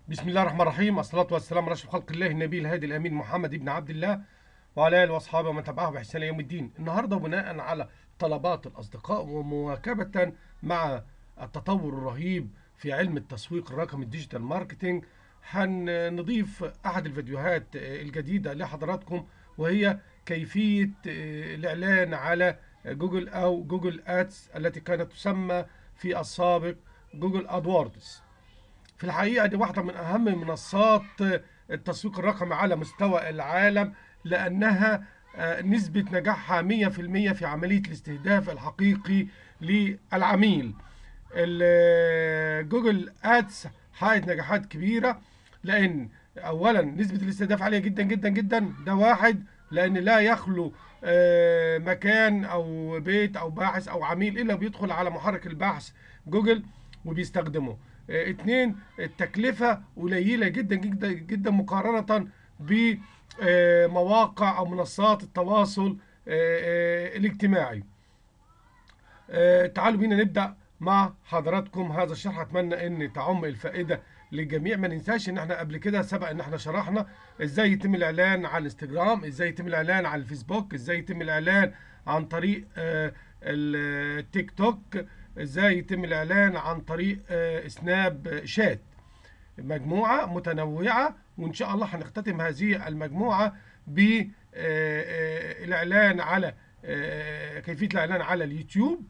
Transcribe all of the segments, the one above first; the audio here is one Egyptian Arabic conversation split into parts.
بسم الله الرحمن الرحيم الصلاة والسلام على أشرف خلق الله النبي الهادي الأمين محمد بن عبد الله وعلى آله وأصحابه ومن تبعه بإحسان إلى يوم الدين النهاردة بناء على طلبات الأصدقاء ومواكبة مع التطور الرهيب في علم التسويق الرقمي الديجيتال ماركتينج هنضيف أحد الفيديوهات الجديدة لحضراتكم وهي كيفية الإعلان على جوجل أو جوجل أدس التي كانت تسمى في السابق جوجل أدواردز في الحقيقة دي واحدة من أهم منصات التسويق الرقمي على مستوى العالم لأنها نسبة نجاحها 100% في عملية الاستهداف الحقيقي للعميل جوجل أدس حققت نجاحات كبيرة لأن أولا نسبة الاستهداف عالية جدا جدا جدا ده واحد لأن لا يخلو مكان أو بيت أو باحث أو عميل إلا بيدخل على محرك البحث جوجل وبيستخدمه اتنين التكلفة قليلة جدا جدا جدا مقارنة بمواقع أو منصات التواصل الاجتماعي تعالوا بينا نبدأ مع حضراتكم هذا الشرح أتمنى أن تعم الفائدة للجميع ما ننساش ان احنا قبل كده سبق ان احنا شرحنا ازاي يتم الاعلان على الانستجرام ازاي يتم الاعلان على الفيسبوك ازاي يتم الاعلان عن طريق التيك توك ازاي يتم الاعلان عن طريق سناب شات مجموعة متنوعة وان شاء الله هنختتم هذه المجموعة بالاعلان على كيفية الاعلان على اليوتيوب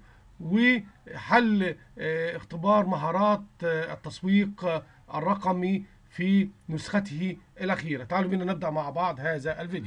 وحل اختبار مهارات التسويق الرقمي في نسخته الأخيرة تعالوا بينا نبدأ مع بعض هذا الفيديو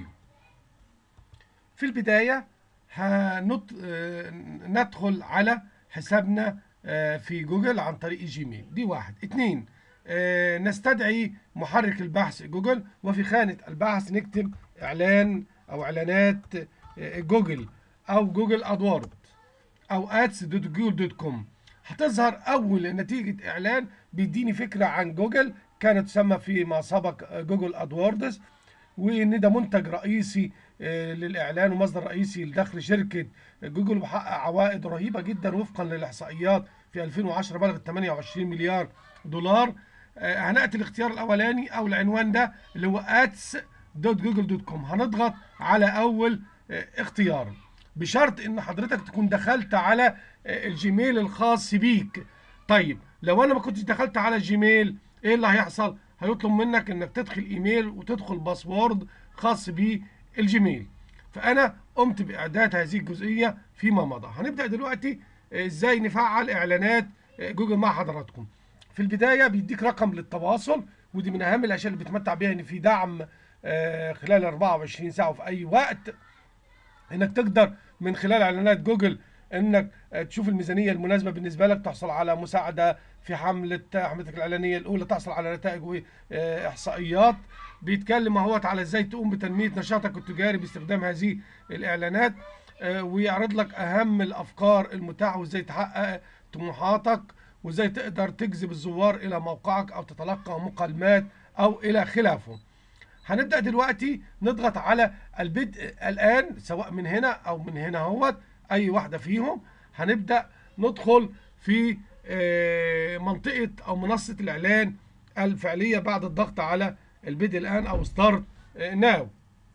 في البداية هنط... ندخل على حسابنا في جوجل عن طريق جيميل دي واحد اتنين نستدعي محرك البحث جوجل وفي خانة البحث نكتب اعلان او اعلانات جوجل او جوجل ادوارد او ads.google.com هتظهر اول نتيجة اعلان بيديني فكرة عن جوجل كانت تسمى فيما سبق جوجل ادواردز وان ده منتج رئيسي للاعلان ومصدر رئيسي لدخل شركة جوجل وحقق عوائد رهيبة جدا وفقا للاحصائيات في 2010 بلغت 28 مليار دولار هنأتي الاختيار الاولاني او العنوان ده اللي هو ads.google.com هنضغط على اول اختيار بشرط ان حضرتك تكون دخلت على الجيميل الخاص بيك طيب لو انا ما كنتش دخلت على الجيميل ايه اللي هيحصل هيطلب منك انك تدخل ايميل وتدخل باسورد خاص بالجيميل فانا قمت باعداد هذه الجزئيه فيما مضى هنبدا دلوقتي ازاي نفعل اعلانات جوجل مع حضراتكم في البدايه بيديك رقم للتواصل ودي من اهم الاشياء اللي بتمتع بيها ان في دعم خلال 24 ساعه وفي اي وقت انك تقدر من خلال اعلانات جوجل انك تشوف الميزانيه المناسبه بالنسبه لك تحصل على مساعده في حمله حملتك الاعلانيه الاولى تحصل على نتائج واحصائيات بيتكلم اهوت على ازاي تقوم بتنميه نشاطك التجاري باستخدام هذه الاعلانات ويعرض لك اهم الافكار المتاحه وازاي تحقق طموحاتك وازاي تقدر تجذب الزوار الى موقعك او تتلقى مكالمات او الى خلافه هنبدأ دلوقتي نضغط على البدء الآن سواء من هنا أو من هنا اهوت أي واحدة فيهم هنبدأ ندخل في منطقة أو منصة الإعلان الفعلية بعد الضغط على البدء الآن أو ستارت ناو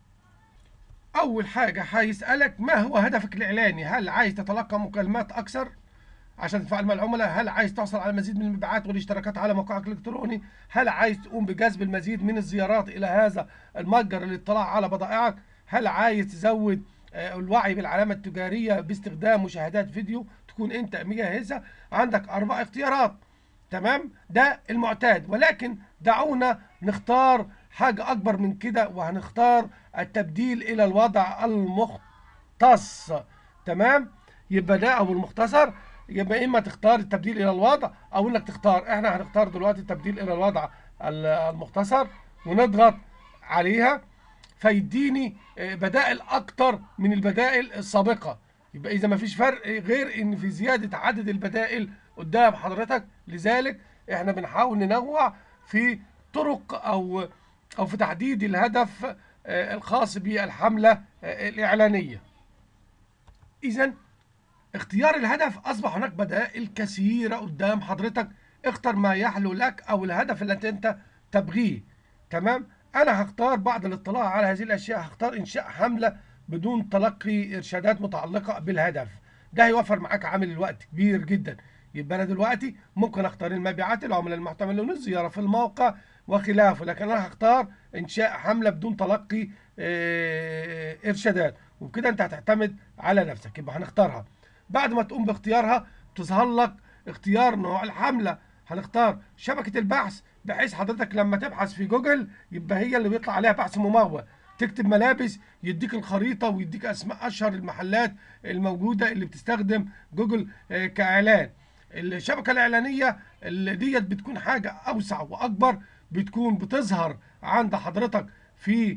أول حاجة هيسألك ما هو هدفك الإعلاني هل عايز تتلقى مكالمات أكثر عشان تفعل مع العملاء هل عايز تحصل على مزيد من المبيعات والاشتراكات على موقعك الالكتروني هل عايز تقوم بجذب المزيد من الزيارات الى هذا المتجر للاطلاع على بضائعك هل عايز تزود الوعي بالعلامه التجاريه باستخدام مشاهدات فيديو تكون انت مجهزها عندك اربع اختيارات تمام ده المعتاد ولكن دعونا نختار حاجه اكبر من كده وهنختار التبديل الى الوضع المختص تمام يبقى ده او المختصر يبقى اما تختار التبديل الى الوضع او انك تختار احنا هنختار دلوقتي التبديل الى الوضع المختصر ونضغط عليها فيديني بدائل اكتر من البدائل السابقه يبقى اذا ما فيش فرق غير ان في زياده عدد البدائل قدام حضرتك لذلك احنا بنحاول ننوع في طرق او او في تحديد الهدف الخاص بالحمله الاعلانيه اذا اختيار الهدف أصبح هناك بدائل كثيرة قدام حضرتك اختر ما يحلو لك أو الهدف اللي أنت تبغيه تمام انا هختار بعد الاطلاع على هذه الاشياء هختار انشاء حمله بدون تلقي ارشادات متعلقه بالهدف ده هيوفر معاك عامل الوقت كبير جدا يبقى انا دلوقتي ممكن اختار المبيعات العملاء المحتملون الزياره في الموقع وخلافه لكن انا هختار انشاء حمله بدون تلقي آه، ارشادات وبكده انت هتعتمد على نفسك يبقى هنختارها بعد ما تقوم باختيارها تظهر لك اختيار نوع الحمله هنختار شبكه البحث بحيث حضرتك لما تبحث في جوجل يبقى هي اللي بيطلع عليها بحث ممول تكتب ملابس يديك الخريطه ويديك اسماء اشهر المحلات الموجوده اللي بتستخدم جوجل آه، كاعلان الشبكه الاعلانيه اللي ديت بتكون حاجه اوسع واكبر بتكون بتظهر عند حضرتك في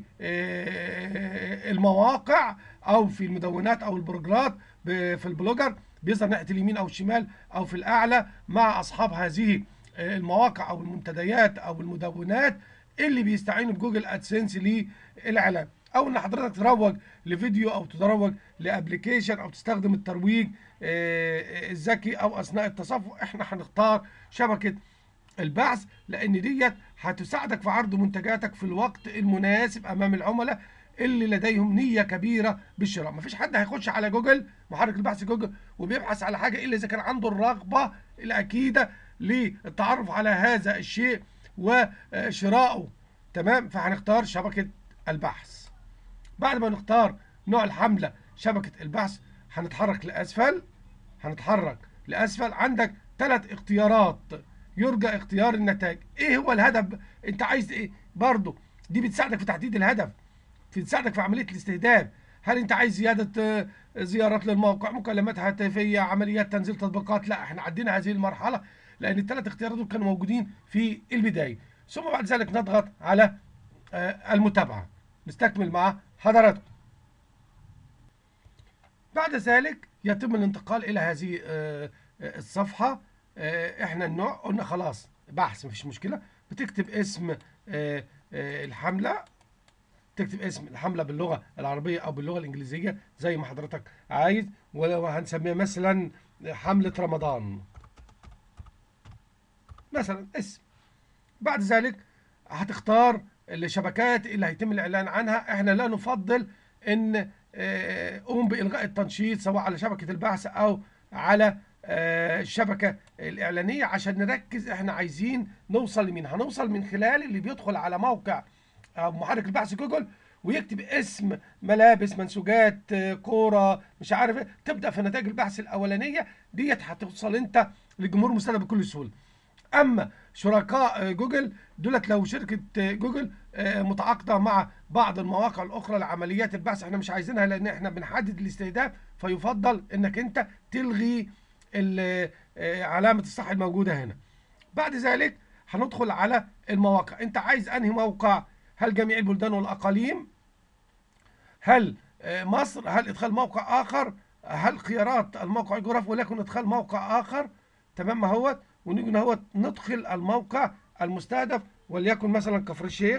آه، المواقع او في المدونات او البروجرات ب- في البلوجر بيظهر ناحيه اليمين او الشمال او في الاعلى مع اصحاب هذه آه، المواقع او المنتديات او المدونات اللي بيستعينوا بجوجل ادسنس للاعلان او ان حضرتك تروج لفيديو او تروج لابلكيشن او تستخدم الترويج آه، الذكي او اثناء التصفح احنا هنختار شبكه البحث لان ديت هتساعدك في عرض منتجاتك في الوقت المناسب امام العملاء اللي لديهم نيه كبيره بالشراء مفيش حد هيخش على جوجل محرك البحث جوجل وبيبحث على حاجه الا اذا كان عنده الرغبه الاكيده للتعرف على هذا الشيء وشرائه تمام فهنختار شبكه البحث بعد ما نختار نوع الحمله شبكه البحث هنتحرك لاسفل هنتحرك لاسفل عندك ثلاث اختيارات يرجى اختيار النتائج ايه هو الهدف انت عايز ايه برضه دي بتساعدك في تحديد الهدف بتساعدك في عمليه الاستهداف هل انت عايز زياده آه، زيارات للموقع مكالمات هاتفيه عمليات تنزيل تطبيقات لا احنا عدينا هذه المرحله لان الثلاث اختيارات دول كانوا موجودين في البدايه ثم بعد ذلك نضغط على آه، المتابعه نستكمل مع حضراتكم بعد ذلك يتم الانتقال الى هذه آه، آه، الصفحه آه، احنا النوع قلنا خلاص بحث مفيش مشكله بتكتب اسم آه، آه، الحمله تكتب اسم الحمله باللغه العربيه او باللغه الانجليزيه زي ما حضرتك عايز ولو هنسميها مثلا حمله رمضان مثلا اسم بعد ذلك هتختار الشبكات اللي هيتم الاعلان عنها احنا لا نفضل ان آه، قوم بالغاء التنشيط سواء على شبكه البحث او على آه، الشبكه الاعلانيه عشان نركز احنا عايزين نوصل لمين هنوصل من خلال اللي بيدخل على موقع او محرك البحث جوجل ويكتب اسم ملابس منسوجات آه، كوره مش عارف ايه تبدا في نتائج البحث الاولانيه ديت هتوصل انت لجمهور مستهدف بكل سهوله اما شركاء آه، جوجل دولت لو شركه آه، جوجل آه، متعاقده مع بعض المواقع الاخرى لعمليات البحث احنا مش عايزينها لان احنا بنحدد الاستهداف فيفضل انك انت تلغي ال- آه، علامه الصح الموجوده هنا بعد ذلك هندخل على المواقع انت عايز انهي موقع هل جميع البلدان والاقاليم هل آه، مصر هل ادخال موقع اخر هل خيارات الموقع الجغرافي ولكن ادخال موقع اخر تمام اهوت ونيجي اهوت ندخل الموقع المستهدف وليكن مثلا كفر الشيخ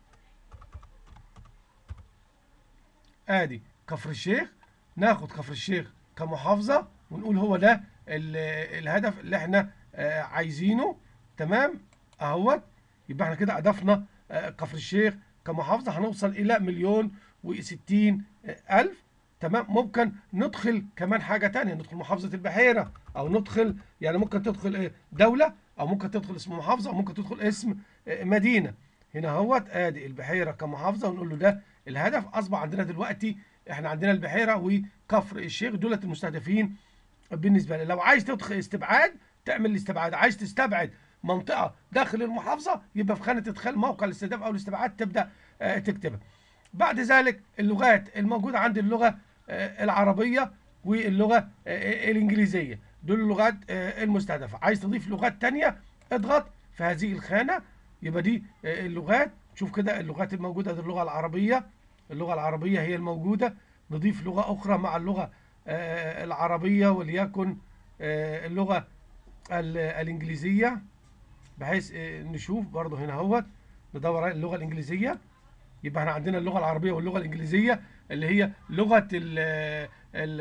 ادي كفر الشيخ ناخد كفر الشيخ كمحافظة ونقول هو ده ال- الهدف اللي احنا آه، عايزينه تمام اهوت يبقى احنا كده اضفنا آه، كفر الشيخ كمحافظة هنوصل الى مليون وستين الف تمام ممكن ندخل كمان حاجة تانية ندخل محافظة البحيرة او ندخل يعني ممكن تدخل ايه دولة او ممكن تدخل اسم محافظة او ممكن تدخل اسم آه، مدينة هنا اهوت ادي البحيرة كمحافظة ونقول له ده الهدف اصبح عندنا دلوقتي احنا عندنا البحيرة وكفر الشيخ دولت المستهدفين بالنسبة لي لو عايز تدخل استبعاد تعمل الاستبعاد عايز تستبعد منطقة داخل المحافظة يبقى في خانة ادخال موقع الاستهداف او الاستبعاد تبدأ آه، تكتبها بعد ذلك اللغات الموجودة عندي اللغة آه، العربية واللغة آه، الإنجليزية دول اللغات آه، المستهدفة عايز تضيف لغات تانية اضغط في هذه الخانة يبقى دي آه، اللغات شوف كده اللغات الموجودة دي اللغة العربية اللغة العربية هي الموجودة نضيف لغة أخرى مع اللغة آه، العربية وليكن آه، اللغة ال- الإنجليزية بحيث آه، نشوف برضه هنا اهوت ندور على اللغة الإنجليزية يبقى احنا عندنا اللغة العربية واللغة الإنجليزية اللي هي لغة ال- ال-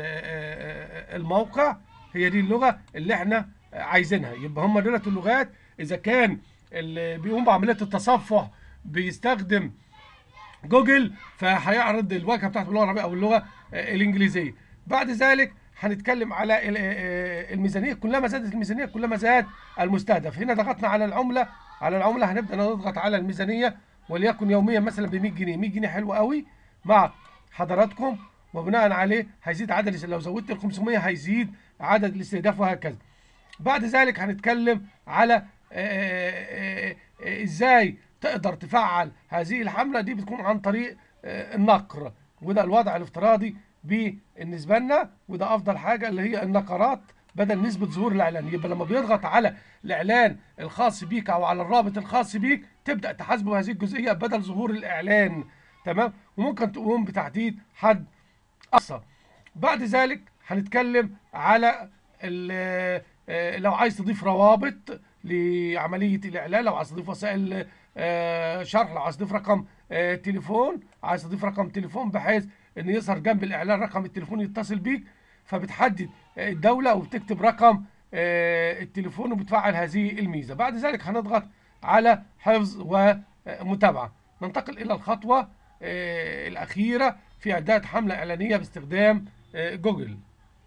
الموقع هي دي اللغة اللي احنا عايزينها يبقى هم دولت اللغات إذا كان اللي بيقوم بعمليه التصفح بيستخدم جوجل فهيعرض الواجهه بتاعته باللغه العربيه او اللغه آه، الانجليزيه بعد ذلك هنتكلم على ال- آه، الميزانيه كلما زادت الميزانيه كلما زاد المستهدف هنا ضغطنا على العمله على العمله هنبدا نضغط على الميزانيه وليكن يوميا مثلا ب 100 جنيه 100 جنيه حلو قوي مع حضراتكم وبناء عليه هيزيد عدد لو زودت ال 500 هيزيد عدد الاستهداف وهكذا بعد ذلك هنتكلم على آه، آه، آه، ازاي تقدر تفعل هذه الحمله دي بتكون عن طريق آه، النقر وده الوضع الافتراضي بالنسبه لنا وده افضل حاجه اللي هي النقرات بدل نسبه ظهور الاعلان يبقى لما بيضغط على الاعلان الخاص بيك او على الرابط الخاص بيك تبدا تحاسبه هذه الجزئيه بدل ظهور الاعلان تمام وممكن تقوم بتحديد حد اقصى بعد ذلك هنتكلم على ال- آه، لو عايز تضيف روابط لعمليه الاعلان لو عايز تضيف وسائل آه، شرح لو عايز تضيف رقم آه، تليفون عايز تضيف رقم تليفون بحيث ان يظهر جنب الاعلان رقم التليفون يتصل بيك فبتحدد آه، الدوله وبتكتب رقم آه، التليفون وبتفعل هذه الميزه بعد ذلك هنضغط على حفظ ومتابعه ننتقل الى الخطوه آه، الاخيره في اعداد حمله اعلانيه باستخدام آه، جوجل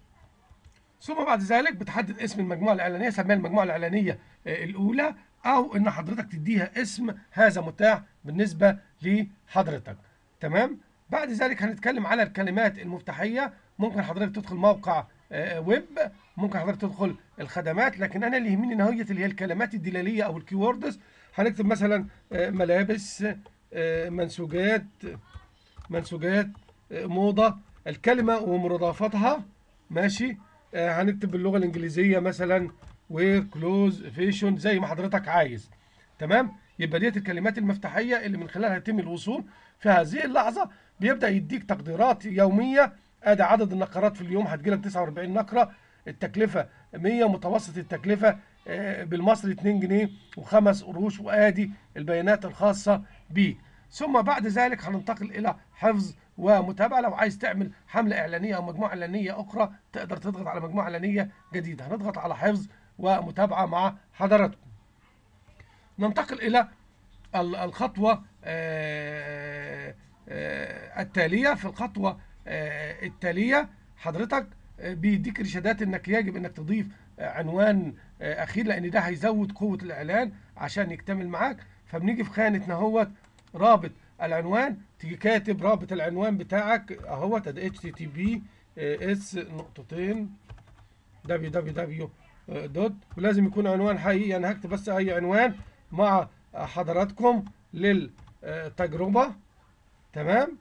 ثم بعد ذلك بتحدد اسم المجموعه الاعلانيه سميها المجموعه الاعلانيه آه، الاولى او ان حضرتك تديها اسم هذا متاح بالنسبه لحضرتك تمام بعد ذلك هنتكلم على الكلمات المفتاحيه ممكن حضرتك تدخل موقع آه، ويب ممكن حضرتك تدخل الخدمات لكن انا اللي يهمني نهايه اللي هي الكلمات الدلاليه او الكيوردز هنكتب مثلا آه، ملابس آه، منسوجات منسوجات آه، موضة الكلمة ومرادفتها ماشي آه، هنكتب باللغة الإنجليزية مثلا وير كلوز فيشن زي ما حضرتك عايز تمام يبقى ديت الكلمات المفتاحية اللي من خلالها يتم الوصول في هذه اللحظة بيبدأ يديك تقديرات يومية ادي عدد النقرات في اليوم هتجيلك 49 نقرة التكلفة 100 متوسط التكلفة آه، بالمصري 2 جنيه وخمس قروش وادي البيانات الخاصة بيك ثم بعد ذلك هننتقل الى حفظ ومتابعه لو عايز تعمل حمله اعلانيه او مجموعه اعلانيه اخرى تقدر تضغط على مجموعه اعلانيه جديده هنضغط على حفظ ومتابعه مع حضراتكم ننتقل الى ال- الخطوه آه، آه، التاليه في الخطوه آه، التاليه حضرتك آه، بيديك ارشادات انك يجب انك تضيف آه، عنوان آه، اخير لان ده هيزود قوه الاعلان عشان يكتمل معاك فبنيجي في خانه نهوت رابط العنوان تيجي كاتب رابط العنوان بتاعك اهوت ادي اتش تي بي اس نقطتين www دوت ولازم يكون عنوان حقيقي انا هكتب بس اي عنوان مع حضراتكم للتجربه تمام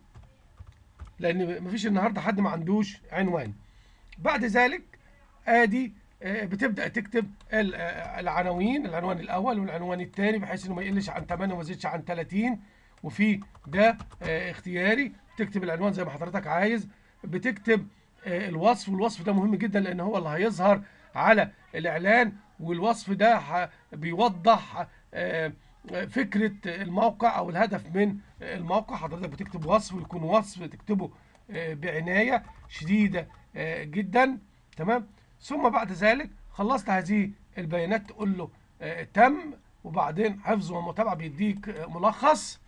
لان مفيش النهارده حد ما عندوش عنوان بعد ذلك ادي آه، بتبدا تكتب ال- آه، العناوين العنوان الاول والعنوان الثاني بحيث انه ما يقلش عن 8 وما يزيدش عن 30 وفي ده آه، اختياري تكتب العنوان زي ما حضرتك عايز بتكتب آه، الوصف والوصف ده مهم جدا لان هو اللي هيظهر على الاعلان والوصف ده ح- بيوضح آه، فكره الموقع او الهدف من الموقع حضرتك بتكتب وصف ويكون وصف تكتبه آه، بعنايه شديده آه، جدا تمام ثم بعد ذلك خلصت هذه البيانات تقول له آه، تم وبعدين حفظ ومتابعه بيديك آه، ملخص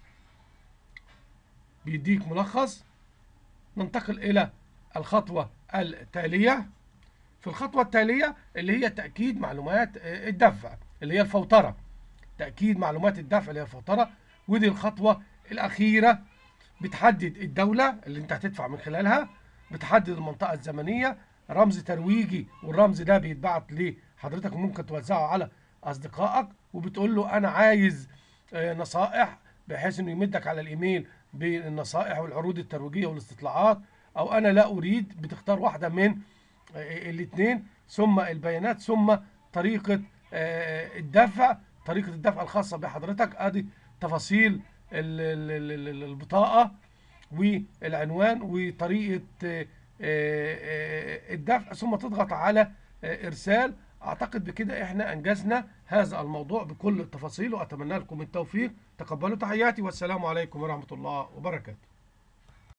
بيديك ملخص ننتقل الى الخطوه التاليه في الخطوه التاليه اللي هي تاكيد معلومات آه، الدفع اللي هي الفوتره تاكيد معلومات الدفع اللي هي الفوتره ودي الخطوه الاخيره بتحدد الدوله اللي انت هتدفع من خلالها بتحدد المنطقه الزمنيه رمز ترويجي والرمز ده بيتبعت لحضرتك وممكن توزعه على اصدقائك وبتقول له انا عايز آه، نصائح بحيث انه يمدك على الايميل بالنصائح والعروض الترويجيه والاستطلاعات او انا لا اريد بتختار واحده من الاثنين ثم البيانات ثم طريقه آه، الدفع طريقه الدفع الخاصه بحضرتك ادي تفاصيل ال- ال- ال- ال- البطاقه والعنوان وطريقه آه، آه، الدفع ثم تضغط على آه، ارسال اعتقد بكده احنا انجزنا هذا الموضوع بكل التفاصيل واتمنى لكم التوفيق تقبلوا تحياتي والسلام عليكم ورحمه الله وبركاته